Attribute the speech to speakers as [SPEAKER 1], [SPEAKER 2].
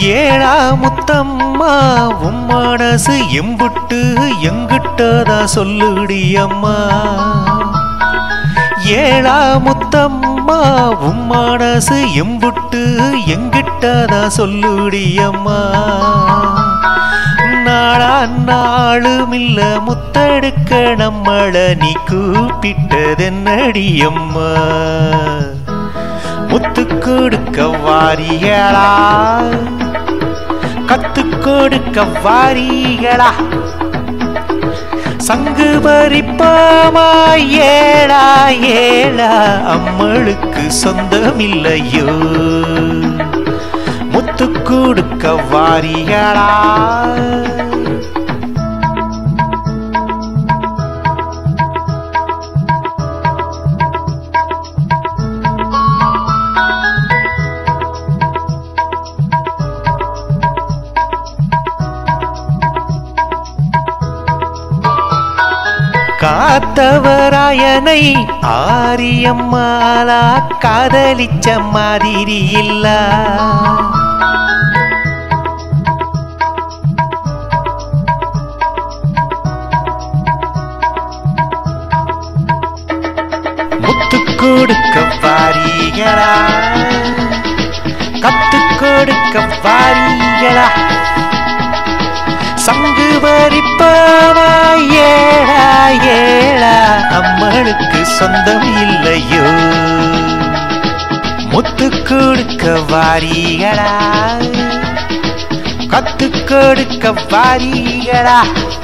[SPEAKER 1] ஏழா முத்தம்மா உன் மனசு எம்புட்டு எங்கிட்டதா சொல்லுடி அம்மா ஏழா முத்தம்மா உன் மனசு எம்புட்டு எங்கிட்டதா சொல்லுடி அம்மா நாளா நாளும் இல்ல முத்தெடுக்க நம்மள நீ கூப்பிட்டதென்னடி அம்மா முத்து கொடுக்க வாரிகளா கத்து கொடுக்க வாரிகளா சங்கு பறிப்பாமா ஏழா ஏழா அம்மளுக்கு சொந்தமில்லையோ முத்து கொடுக்க வாரிகளா காத்தவராயனை ஆரியம்மாலா காதலிச்ச மாதிரி இல்ல முத்து கொடுக்க வாரிகளா கத்து கொடுக்க வாரிகளா சங்கு பறிப்பாவா ஏழா ஏழா அம்மனுக்கு சொந்தம் இல்லையோ முத்து கொடுக்க வாரிகளா கத்து கொடுக்க வாரிகளா